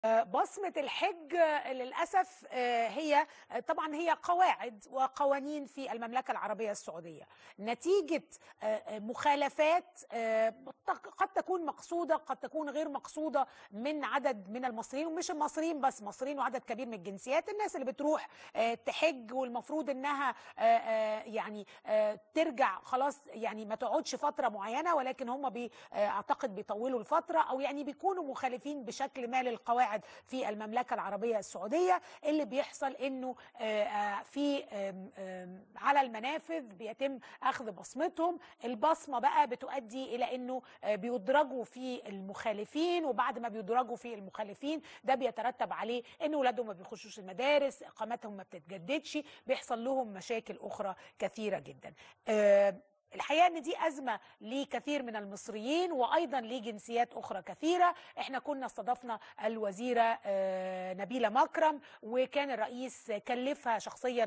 بصمة الحج للأسف هي طبعا هي قواعد وقوانين في المملكة العربية السعودية نتيجة مخالفات قد تكون مقصودة قد تكون غير مقصودة من عدد من المصريين ومش المصريين بس مصريين وعدد كبير من الجنسيات الناس اللي بتروح تحج والمفروض انها يعني ترجع خلاص يعني ما تقعدش فترة معينة ولكن هم بي اعتقد بيطولوا الفترة او يعني بيكونوا مخالفين بشكل ما للقواعد قواعد في المملكه العربيه السعوديه اللي بيحصل انه في على المنافذ بيتم اخذ بصمتهم البصمه بقى بتؤدي الى انه بيدرجوا في المخالفين وبعد ما بيدرجوا في المخالفين ده بيترتب عليه ان اولادهم ما بيخشوش المدارس اقامتهم ما بتتجددش بيحصل لهم مشاكل اخرى كثيره جدا الحقيقه ان دي ازمه لكثير من المصريين وايضا لجنسيات اخرى كثيره احنا كنا استضفنا الوزيره نبيله مكرم وكان الرئيس كلفها شخصيا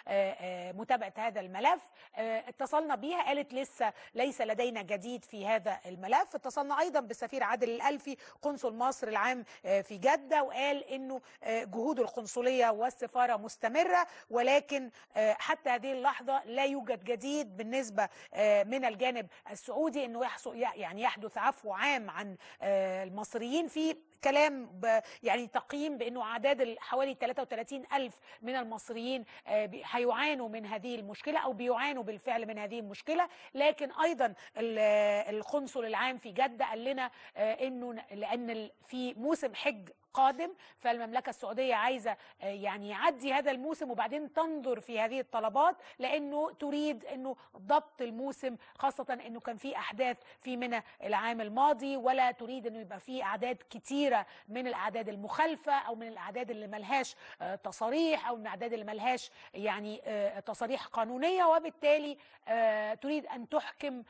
بمتابعه هذا الملف اتصلنا بيها قالت لسه ليس لدينا جديد في هذا الملف اتصلنا ايضا بالسفير عادل الالفي قنصل مصر العام في جده وقال انه جهود القنصليه والسفاره مستمره ولكن حتى هذه اللحظه لا يوجد جديد بالنسبه من الجانب السعودي انه يحصل يعني يحدث عفو عام عن المصريين في كلام يعني تقييم بانه اعداد حوالي 33 الف من المصريين هيعانوا من هذه المشكله او بيعانوا بالفعل من هذه المشكله لكن ايضا القنصل العام في جده قال لنا انه لان في موسم حج قادم فالمملكه السعوديه عايزه يعني يعدي هذا الموسم وبعدين تنظر في هذه الطلبات لانه تريد انه ضبط الموسم خاصه انه كان في احداث في منى العام الماضي ولا تريد انه يبقى في اعداد كتيره من الاعداد المخالفه او من الاعداد اللي ملهاش تصاريح او من الاعداد اللي ملهاش يعني تصاريح قانونيه وبالتالي تريد ان تحكم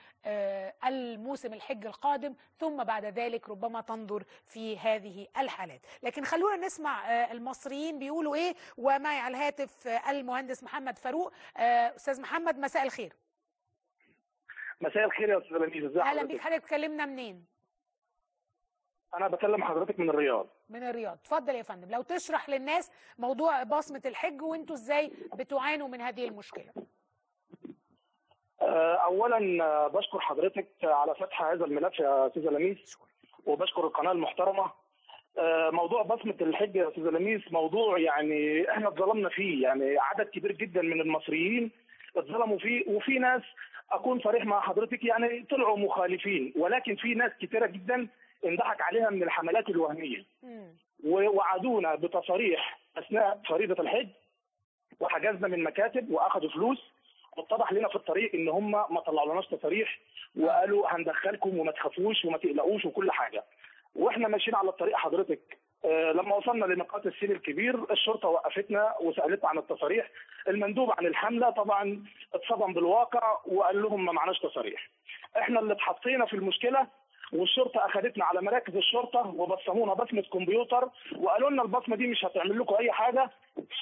الموسم الحج القادم ثم بعد ذلك ربما تنظر في هذه الحالات لكن خلونا نسمع المصريين بيقولوا ايه ومعي على الهاتف المهندس محمد فاروق استاذ محمد مساء الخير مساء الخير يا استاذ لميس ازي اهلا بيك حضرتك تكلمنا منين انا بكلم حضرتك من الرياض من الرياض اتفضل يا فندم لو تشرح للناس موضوع بصمه الحج وانتوا ازاي بتعانوا من هذه المشكله اولا بشكر حضرتك على فتح هذا الملف يا استاذ لميس وبشكر القناه المحترمه موضوع بصمه الحج يا استاذ لميس موضوع يعني احنا اتظلمنا فيه يعني عدد كبير جدا من المصريين اتظلموا فيه وفي ناس اكون صريح مع حضرتك يعني طلعوا مخالفين ولكن في ناس كثيره جدا انضحك عليها من الحملات الوهميه ووعدونا بتصاريح اثناء فريضه الحج وحجزنا من مكاتب واخذوا فلوس واتضح لنا في الطريق ان هم ما طلعولناش تصاريح وقالوا هندخلكم وما تخافوش وما تقلقوش وكل حاجه واحنا ماشيين على الطريق حضرتك آه لما وصلنا لنقاط السيل الكبير الشرطه وقفتنا وسالتنا عن التصاريح المندوب عن الحمله طبعا اتصدم بالواقع وقال لهم ما معناش تصاريح احنا اللي اتحطينا في المشكله والشرطه اخذتنا على مراكز الشرطه وبصمونا بصمه كمبيوتر وقالوا لنا البصمه دي مش هتعمل لكم اي حاجه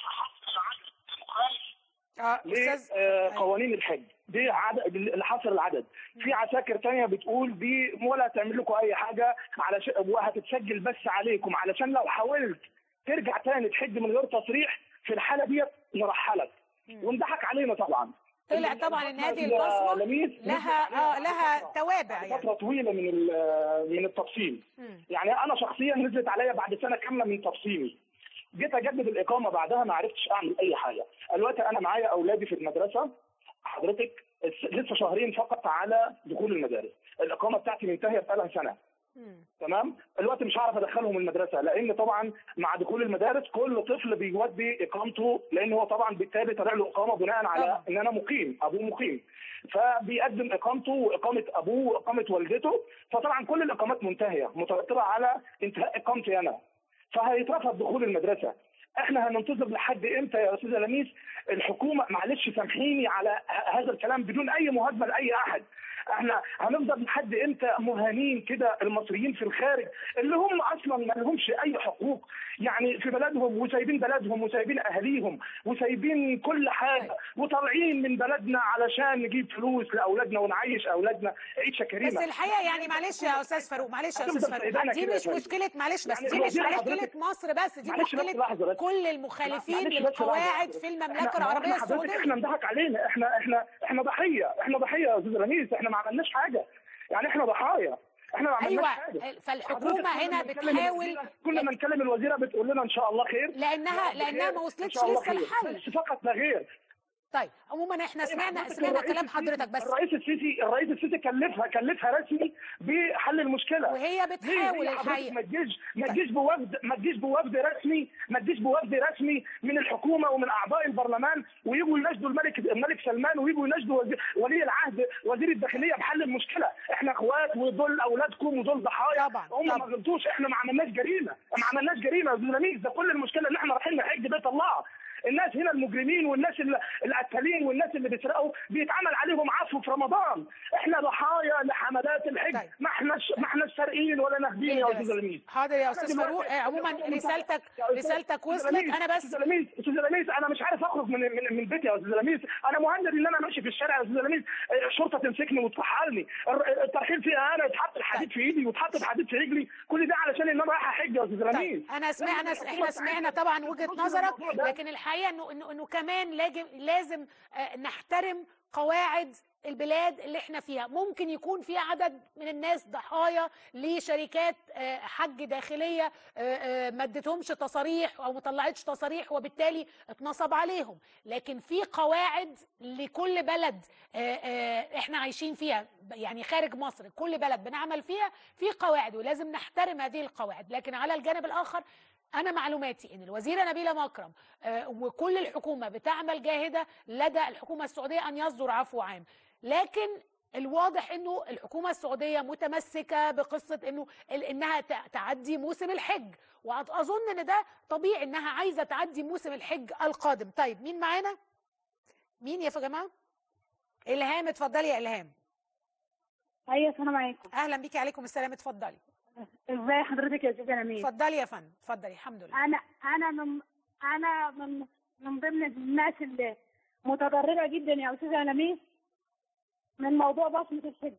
آه لقوانين الحج دي عدد حصر العدد في عساكر تانية بتقول دي ولا تعمل لكم اي حاجه علشان وهتتسجل بس عليكم علشان لو حاولت ترجع تاني تحج من غير تصريح في الحاله ديت نرحلك وانضحك علينا طبعا طلع طبعا ان هذه البصمه لها اه لها توابع يعني فتره طويله من من التبصيم يعني انا شخصيا نزلت عليا بعد سنه كامله من تبصيمي جيت اجدد الاقامه بعدها ما عرفتش اعمل اي حاجه دلوقتي انا معايا اولادي في المدرسه حضرتك لسه شهرين فقط على دخول المدارس الاقامه بتاعتي منتهيه بقالها سنه مم. تمام الوقت مش هعرف ادخلهم المدرسه لان طبعا مع دخول المدارس كل طفل بيودي اقامته لان هو طبعا بالتالي طلع له اقامه بناء على طبعا. ان انا مقيم ابوه مقيم فبيقدم اقامته واقامه ابوه واقامه والدته فطبعا كل الاقامات منتهيه مترتبه على انتهاء اقامتي انا فهيترفض دخول المدرسه احنا هننتظر لحد امتى يا استاذه لميس الحكومه معلش سامحيني على ه- هذا الكلام بدون اي مهاجمه لاي احد احنا هنفضل لحد امتى مهانين كده المصريين في الخارج اللي هم اصلا ما لهمش اي حقوق يعني يعني في بلدهم وسايبين بلدهم وسايبين اهاليهم وسايبين كل حاجه وطالعين من بلدنا علشان نجيب فلوس لاولادنا ونعيش اولادنا عيشه كريمه بس الحقيقه يعني معلش يا استاذ فاروق معلش يا استاذ فاروق دي مش مشكله معلش بس دي مش مشكله مصر بس دي مشكله كل المخالفين للقواعد في المملكه العربيه السعوديه احنا انضحك علينا احنا احنا احنا ضحيه احنا ضحيه يا استاذ رميس احنا ما عملناش حاجه يعني احنا ضحايا احنا ما عملناش ايوه حاجه فالحكومه هنا بتحاول كل ما نكلم الوزيره بتقول لنا ان شاء الله خير لانها لانها ما وصلتش لسه الحل بس فقط لا غير طيب عموما احنا سمعنا سمعنا كلام حضرتك بس الرئيس السيسي الرئيس السيسي كلفها كلفها رسمي بحل المشكله وهي بتحاول ليه؟ ليه حضرتك الحقيقه ما تجيش ما تجيش بوفد ما تجيش بوفد رسمي ما تجيش بوفد رسمي من الحكومه ومن اعضاء البرلمان ويجوا يناشدوا الملك الملك سلمان ويجوا يناشدوا وزي- ولي العهد وزير الداخليه بحل المشكله احنا اخوات ودول اولادكم ودول ضحايا طبعاً، هم ما طبعاً. غلطوش احنا ما عملناش جريمه ما عملناش جريمه يا أستاذ لميس ده كل المشكله ان احنا رايحين نحج بيت الله الناس هنا المجرمين والناس اللي- القتالين والناس اللي بيسرقوا بيتعمل عليهم عفو في رمضان احنا ضحايا لحملات الحج طيب. ما احناش ما احناش سارقين ولا ناهبين يا إيه ده استاذ بس؟ لميس حاضر يا استاذ دلوقتي- فاروق آه، عموما يا أستاذ- رسالتك يا أستاذ- رسالتك أستاذ وصلت لميس، انا بس استاذ لميس استاذ لميس انا مش عارف اخرج من من, من بيتي يا استاذ لميس انا مهند ان انا ماشي في الشارع يا استاذ لميس آه، الشرطه تمسكني وتفحلني الر- الترحيل فيها انا يتحط الحديد في ايدي ويتحط الحديد في رجلي كل ده علشان ان انا رايح احج يا استاذ لميس طيب انا سمعنا انا احنا سمعنا طبعا وجهه نظرك لكن الحقيقه انه انه انه كمان لازم لازم آه، نحترم قواعد البلاد اللي احنا فيها ممكن يكون في عدد من الناس ضحايا لشركات آه، حج داخليه آه، آه، ما ادتهمش تصاريح او ما طلعتش تصاريح وبالتالي اتنصب عليهم لكن في قواعد لكل بلد آه، آه، احنا عايشين فيها يعني خارج مصر كل بلد بنعمل فيها في قواعد ولازم نحترم هذه القواعد لكن على الجانب الاخر انا معلوماتي ان الوزيره نبيله مكرم آه، وكل الحكومه بتعمل جاهده لدى الحكومه السعوديه ان يصدر عفو عام لكن الواضح انه الحكومه السعوديه متمسكه بقصه انه ال- انها ت- تعدي موسم الحج واظن ان ده طبيعي انها عايزه تعدي موسم الحج القادم طيب مين معانا مين يا جماعه الهام اتفضلي يا الهام ايوه السلام عليكم اهلا بيكي عليكم السلام اتفضلي ازاي حضرتك يا استاذه نمير اتفضلي يا فندم اتفضلي الحمد لله انا انا من انا من من ضمن الناس اللي متضرره جدا يا استاذه نمير من موضوع بصمه الحج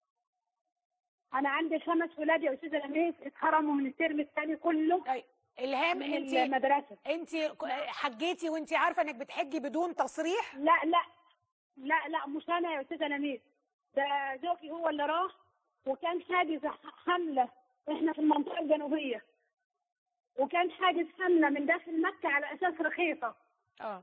انا عندي خمس ولاد يا استاذه نمير اتحرموا من الترم الثاني كله طيب الهام من انت المدرسه انت حجيتي وانت عارفه انك بتحجي بدون تصريح لا لا لا لا مش انا يا استاذه نمير ده زوجي هو اللي راح وكان حاجز حمله احنا في المنطقه الجنوبيه وكان حاجز حمله من داخل مكه على اساس رخيصه اه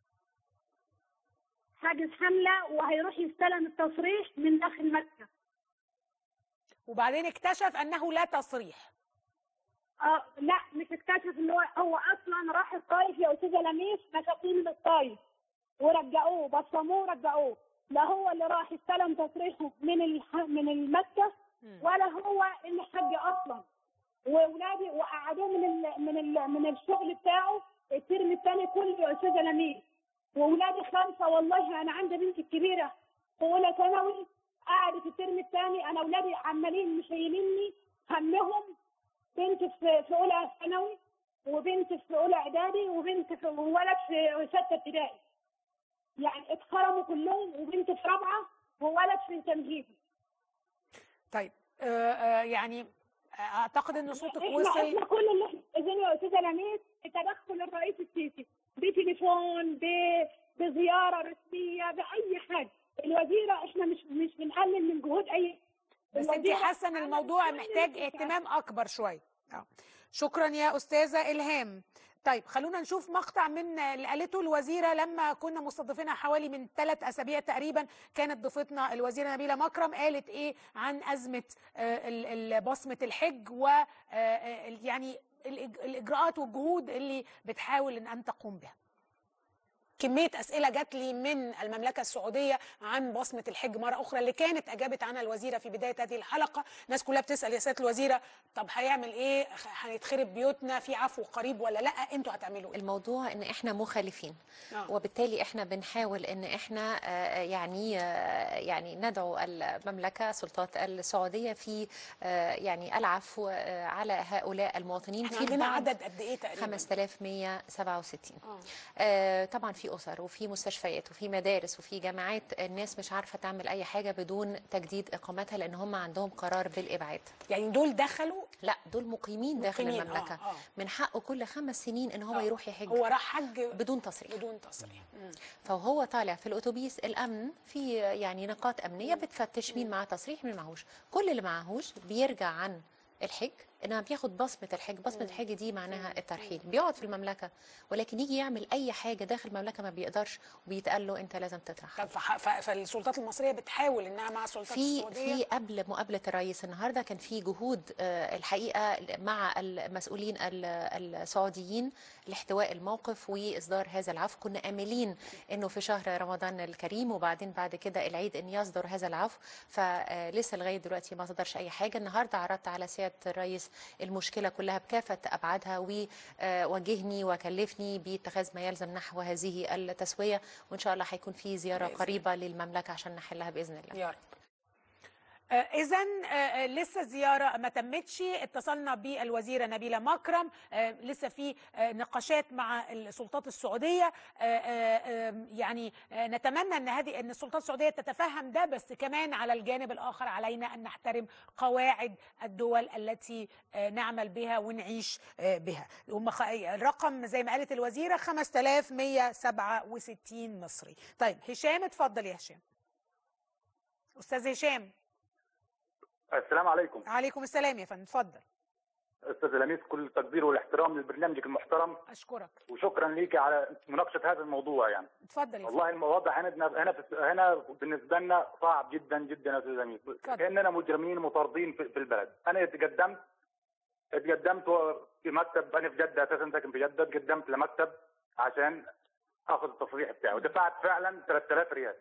حاجز حمله وهيروح يستلم التصريح من داخل مكه وبعدين اكتشف انه لا تصريح اه لا مش اكتشف ان هو هو اصلا راح الطايف يا استاذه لميس مسكوه من الطايف ورجعوه بصموه ورجعوه لا هو اللي راح استلم تصريحه من الح... من المكه مم. ولا هو اللي حج اصلا واولادي وقعدوه من ال... من ال... من الشغل بتاعه الترم الثاني كله يا استاذه لميس واولادي خمسه والله انا عندي بنتي الكبيره في اولى ثانوي قعدت الترم الثاني انا اولادي عمالين مشيليني همهم بنت في في اولى ثانوي وبنت في اولى اعدادي وبنت في وولد في سته ابتدائي يعني اتخرموا كلهم وبنت في رابعه وولد في تمهيدي طيب آه آه يعني اعتقد ان صوتك احنا وصل احنا كل اللي احنا عايزينه يا استاذه لميس تدخل الرئيس السيسي بتليفون ب- بزياره رسميه باي حاجه الوزيره احنا مش مش بنقلل من جهود اي بس انت الوزيرة حاسه ان عملت الموضوع كل محتاج اللي اهتمام اكبر شويه اه شكرا يا استاذه الهام طيب خلونا نشوف مقطع من اللي قالته الوزيره لما كنا مستضيفينها حوالي من ثلاث اسابيع تقريبا كانت ضيفتنا الوزيره نبيله مكرم قالت ايه عن ازمه آه، ال- ال- بصمه الحج و آه، آه، يعني الإج- الاجراءات والجهود اللي بتحاول ان ان تقوم بها كميه اسئله جات لي من المملكه السعوديه عن بصمه الحج مره اخرى اللي كانت اجابت عنها الوزيره في بدايه هذه الحلقه الناس كلها بتسال يا سياده الوزيره طب هيعمل ايه هنتخرب بيوتنا في عفو قريب ولا لا انتوا هتعملوا ايه الموضوع ان احنا مخالفين آه. وبالتالي احنا بنحاول ان احنا آه، يعني آه، يعني ندعو المملكه سلطات السعوديه في آه، يعني العفو آه، على هؤلاء المواطنين احنا في عندنا البعض عدد قد ايه تقريبا 5167 آه. آه، طبعا في اسر وفي مستشفيات وفي مدارس وفي جامعات الناس مش عارفه تعمل اي حاجه بدون تجديد اقامتها لان هم عندهم قرار بالابعاد يعني دول دخلوا لا دول مقيمين داخل مقيمين، المملكه آه، آه. من حقه كل خمس سنين ان هو آه. يروح يحج هو راح حج بدون تصريح بدون تصريح مم. فهو طالع في الاتوبيس الامن في يعني نقاط امنيه بتفتش مين معاه تصريح مين معهوش كل اللي معهوش بيرجع عن الحج انما بياخد بصمه الحج بصمه الحج دي معناها الترحيل بيقعد في المملكه ولكن يجي يعمل اي حاجه داخل المملكه ما بيقدرش وبيتقال له انت لازم تطرح طب فح- ف- فالسلطات المصريه بتحاول انها مع السلطات في السعوديه في قبل مقابله الرئيس النهارده كان في جهود آه، الحقيقه مع المسؤولين ال- السعوديين لاحتواء الموقف واصدار هذا العفو كنا املين انه في شهر رمضان الكريم وبعدين بعد كده العيد ان يصدر هذا العفو فلسه لغايه دلوقتي ما صدرش اي حاجه النهارده عرضت على سياده الرئيس المشكله كلها بكافه ابعادها ووجهني وكلفني باتخاذ ما يلزم نحو هذه التسويه وان شاء الله هيكون في زياره بإذن قريبه للمملكه عشان نحلها باذن الله يا رب اذا لسه الزياره ما تمتش اتصلنا بالوزيره نبيله مكرم آه، لسه في آه، نقاشات مع السلطات السعوديه آه، آه، آه، يعني آه، نتمنى ان هذه ان السلطات السعوديه تتفهم ده بس كمان على الجانب الاخر علينا ان نحترم قواعد الدول التي آه، نعمل بها ونعيش آه، بها هم خ- الرقم زي ما قالت الوزيره 5167 مصري طيب هشام اتفضل يا هشام استاذ هشام السلام عليكم عليكم السلام يا فندم اتفضل استاذ لميس كل التقدير والاحترام لبرنامجك المحترم اشكرك وشكرا ليك على مناقشه هذا الموضوع يعني اتفضل يا فندم والله الوضع هنا هنا في هنا بالنسبه لنا صعب جدا جدا يا استاذ لميس كاننا مجرمين مطاردين في في البلد انا اتقدمت اتقدمت في مكتب انا في جده اساسا ساكن في جده اتقدمت لمكتب عشان اخذ التصريح بتاعي ودفعت فعلا 3000 ريال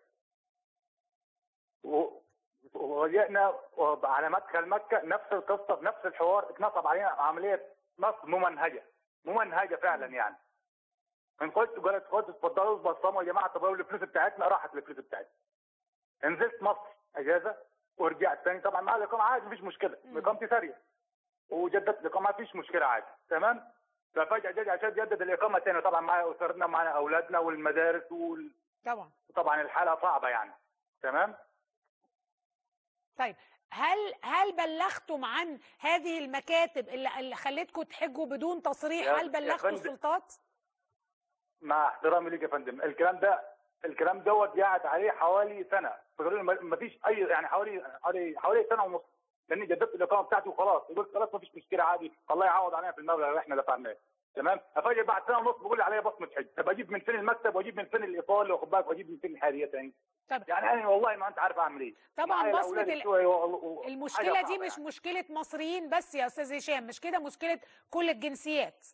و- وجئنا على مدخل مكه نفس القصه نفس الحوار اتنصب علينا عمليه نصب ممنهجه ممنهجه فعلا يعني ان قلت قلت قلت اتفضلوا بصموا يا جماعه طب الفلوس بتاعتنا راحت الفلوس بتاعتنا نزلت مصر اجازه ورجعت تاني طبعا مع الاقامه عادي مفيش مشكله اقامتي ساريه وجددت الاقامه مفيش مشكله عادي تمام ففجاه جاي عشان اجدد الاقامه تاني طبعا معايا اسرنا معانا اولادنا والمدارس وال... طبعا وطبعا الحاله صعبه يعني تمام طيب هل هل بلغتم عن هذه المكاتب اللي, اللي خلتكم تحجوا بدون تصريح يا- هل يا بلغتوا فندم. السلطات مع احترامي ليك يا فندم الكلام ده الكلام دوت قاعد عليه حوالي سنه فقالوا لي ما فيش اي يعني حوالي حوالي حوالي سنه ونص لاني جددت الاقامه بتاعتي وخلاص قلت خلاص ما فيش مشكله عادي الله يعوض علينا في المبلغ اللي احنا دفعناه تمام افاجئ بعد سنه ونص بيقول لي عليا بصمه حج طب اجيب من فين المكتب واجيب من فين الايصال واخد بالك واجيب من فين الحاليه تاني طب يعني انا والله ما انت عارف اعمل ايه طبعاً معايا بصمة الأولاد ال- بتوعي و- و- المشكله حاجة دي صعبة مش يعني. مشكله مصريين بس يا استاذ هشام مش كده مشكله كل الجنسيات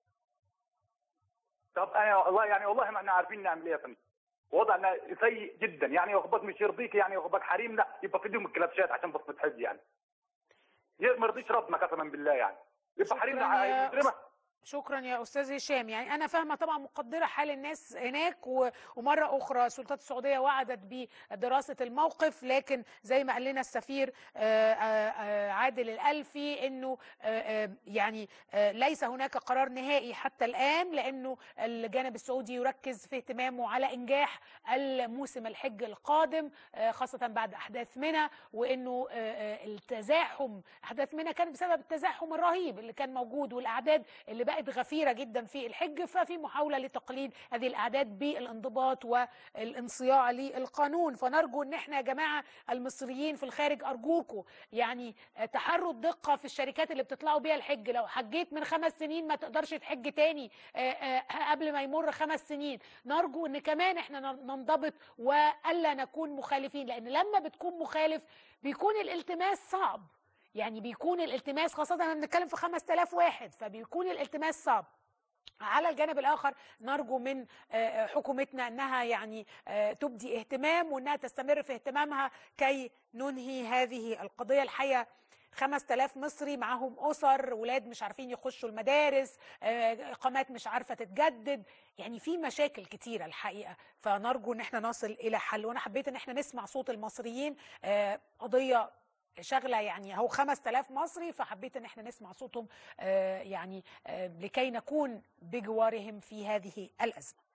طب انا والله يعني والله ما احنا عارفين نعمل ايه يا فندم وضعنا سيء جدا يعني واخبط مش يرضيك يعني واخبط حريمنا يبقى في ايدهم الكلبشات عشان بصمه حج يعني ما يرضيش ربنا قسما بالله يعني يبقى شكراً حريمنا يا مجرمه شكرا يا استاذ هشام يعني انا فاهمه طبعا مقدره حال الناس هناك و- ومره اخرى السلطات السعوديه وعدت بدراسه الموقف لكن زي ما قال لنا السفير آه، آه، آه، عادل الالفي انه آه، آه، يعني آه، ليس هناك قرار نهائي حتى الان لانه الجانب السعودي يركز في اهتمامه على انجاح الموسم الحج القادم آه، خاصه بعد احداث منى وانه آه، آه، التزاحم احداث منى كان بسبب التزاحم الرهيب اللي كان موجود والاعداد اللي بقت غفيره جدا في الحج ففي محاوله لتقليل هذه الاعداد بالانضباط والانصياع للقانون فنرجو ان احنا يا جماعه المصريين في الخارج ارجوكم يعني آه، تحروا الدقه في الشركات اللي بتطلعوا بيها الحج لو حجيت من خمس سنين ما تقدرش تحج تاني آه، آه، قبل ما يمر خمس سنين نرجو ان كمان احنا نن- ننضبط والا نكون مخالفين لان لما بتكون مخالف بيكون الالتماس صعب يعني بيكون الالتماس خاصة احنا بنتكلم في 5000 واحد فبيكون الالتماس صعب على الجانب الاخر نرجو من آه، حكومتنا انها يعني آه، تبدي اهتمام وانها تستمر في اهتمامها كي ننهي هذه القضيه الحقيقه 5000 مصري معاهم اسر ولاد مش عارفين يخشوا المدارس آه، اقامات مش عارفه تتجدد يعني في مشاكل كتيره الحقيقه فنرجو ان احنا نصل الى حل وانا حبيت ان احنا نسمع صوت المصريين آه، قضيه شغله يعني اهو 5000 مصري فحبيت ان احنا نسمع صوتهم آه، يعني آه، لكي نكون بجوارهم في هذه الازمه